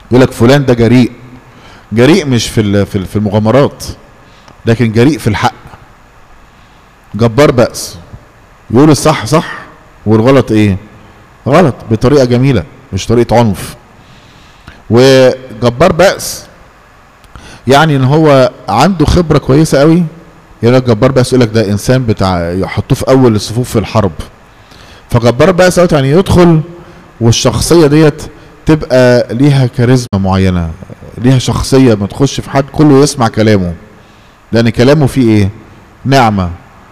يقول لك فلان ده جريء جريء مش في ال- في ال- في المغامرات لكن جريء في الحق جبار بأس يقول الصح صح والغلط ايه غلط بطريقة جميلة مش طريقة عنف وجبار بأس يعني ان هو عنده خبرة كويسة قوي يقول لك جبار بأس يقول لك ده انسان بتاع يحطوه في اول الصفوف في الحرب فجبار بأس دوت يعني يدخل والشخصية ديت تبقى ليها كاريزما معينة ليها شخصية ما تخش في حد كله يسمع كلامه لان كلامه فيه ايه نعمة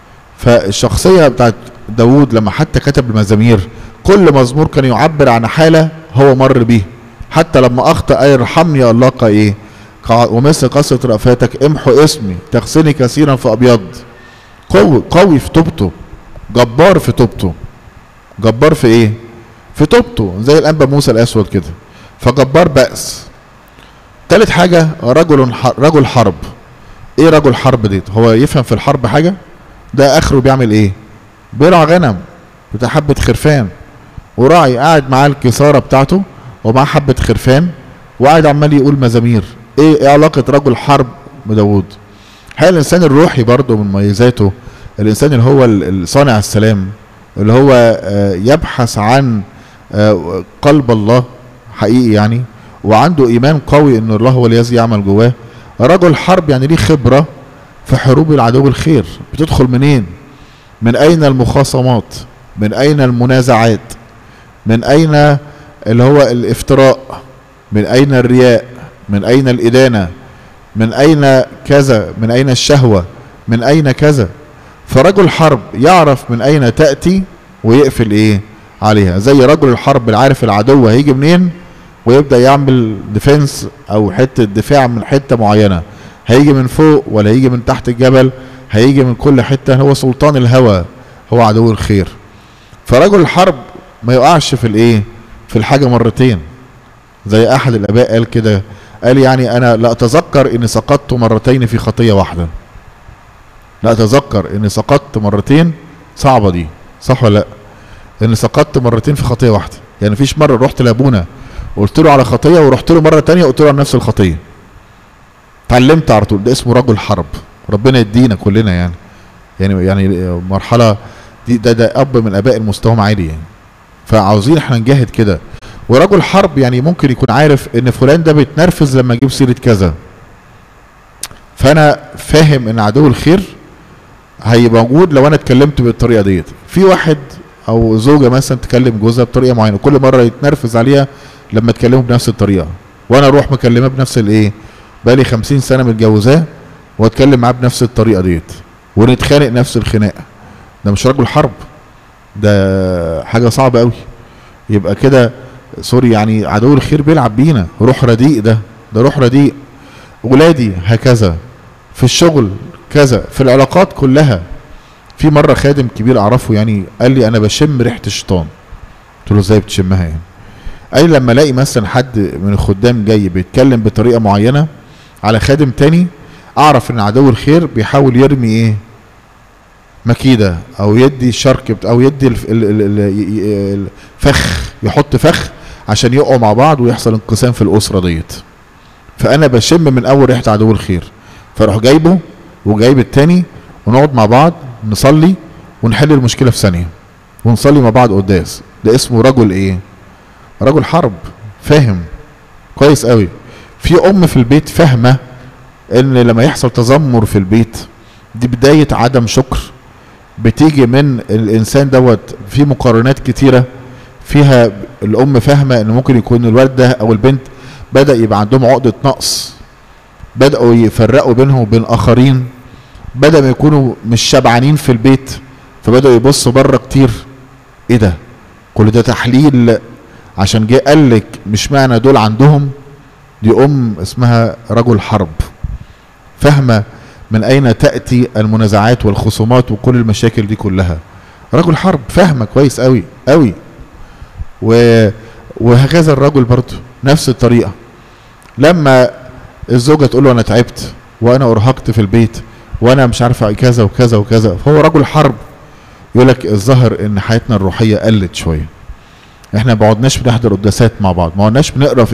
فالشخصية بتاعت داوود لما حتى كتب المزامير كل مزمور كان يعبر عن حالة هو مر بيه حتى لما اخطأ اي ارحمني يا الله قا ايه قا- ومثل قصة رأفاتك امحو اسمي تغسلني كثيرا في ابيض قوي قوي في توبته جبار في توبته جبار في ايه في توبته زي الانبا موسى الاسود كده فجبار بأس تالت حاجة رجل ح- رجل حرب ايه رجل حرب ديت هو يفهم في الحرب حاجة ده اخره بيعمل ايه بيرعى غنم بتاع حبة خرفان وراعي قاعد معاه الكسارة بتاعته ومعاه حبة خرفان وقاعد عمال يقول مزامير ايه, إيه علاقة رجل حرب بداود هل الانسان الروحي برضه من مميزاته الانسان اللي هو ال- ال- صانع السلام اللي هو آه، يبحث عن آه، قلب الله حقيقي يعني وعنده ايمان قوي ان الله هو الذي يعمل جواه رجل حرب يعني ليه خبره في حروب العدو الخير بتدخل منين من اين المخاصمات من اين المنازعات من اين اللي هو الافتراء من اين الرياء من اين الادانه من اين كذا من اين الشهوه من اين كذا فرجل حرب يعرف من اين تاتي ويقفل ايه عليها زي رجل الحرب اللي عارف العدو هيجي منين ويبدا يعمل ديفنس او حته دفاع من حته معينه هيجي من فوق ولا هيجي من تحت الجبل هيجي من كل حته هو سلطان الهوى هو عدو الخير فرجل الحرب ما يقعش في الايه في الحاجه مرتين زي احد الاباء قال كده قال يعني انا لا اتذكر اني سقطت مرتين في خطيه واحده لا اتذكر اني سقطت مرتين صعبه دي صح ولا لا اني سقطت مرتين في خطيه واحده يعني مفيش مره رحت لابونا قلت له على خطيه ورحت له مره تانية قلت له على نفس الخطيه اتعلمت على طول ده اسمه رجل حرب ربنا يدينا كلنا يعني يعني يعني مرحله دي ده ده اب من اباء المستوى عالي يعني فعاوزين احنا نجاهد كده ورجل حرب يعني ممكن يكون عارف ان فلان ده بيتنرفز لما اجيب سيره كذا فانا فاهم ان عدو الخير هيبقى موجود لو انا اتكلمت بالطريقه ديت في واحد او زوجه مثلا تكلم جوزها بطريقه معينه كل مره يتنرفز عليها لما تكلمه بنفس الطريقه وانا اروح مكلمه بنفس الايه بقالي خمسين سنه متجوزاه واتكلم معاه بنفس الطريقه ديت ونتخانق نفس الخناقه ده مش رجل حرب ده حاجه صعبه قوي يبقى كده سوري يعني عدو الخير بيلعب بينا روح رديء ده ده روح رديء ولادي هكذا في الشغل كذا في العلاقات كلها في مره خادم كبير اعرفه يعني قال لي انا بشم ريحه الشيطان قلت له ازاي بتشمها يعني قال لي لما الاقي مثلا حد من الخدام جاي بيتكلم بطريقه معينه على خادم تاني اعرف ان عدو الخير بيحاول يرمي ايه مكيده او يدي الشرك بت- او يدي الف- ال- ال- ال- الفخ يحط فخ عشان يقعوا مع بعض ويحصل انقسام في الاسره ديت فانا بشم من اول ريحه عدو الخير فاروح جايبه وجايب التاني ونقعد مع بعض نصلي ونحل المشكله في ثانيه ونصلي مع بعض قداس ده اسمه رجل ايه رجل حرب فاهم كويس قوي في ام في البيت فاهمه ان لما يحصل تذمر في البيت دي بدايه عدم شكر بتيجي من الانسان دوت في مقارنات كتيره فيها الام فاهمه ان ممكن يكون الولد ده او البنت بدا يبقى عندهم عقده نقص بداوا يفرقوا بينهم وبين اخرين بدا ما يكونوا مش شبعانين في البيت فبداوا يبصوا بره كتير ايه ده كل ده تحليل عشان جه قال لك مش معنى دول عندهم دي ام اسمها رجل حرب فاهمه من اين تاتي المنازعات والخصومات وكل المشاكل دي كلها رجل حرب فاهمه كويس قوي قوي و وهكذا الرجل برضه نفس الطريقه لما الزوجه تقول له انا تعبت وانا ارهقت في البيت وانا مش عارفه كذا وكذا وكذا فهو رجل حرب يقول لك الظاهر ان حياتنا الروحيه قلت شويه احنا ما قعدناش بنحضر قداسات مع بعض ما قعدناش بنقرا في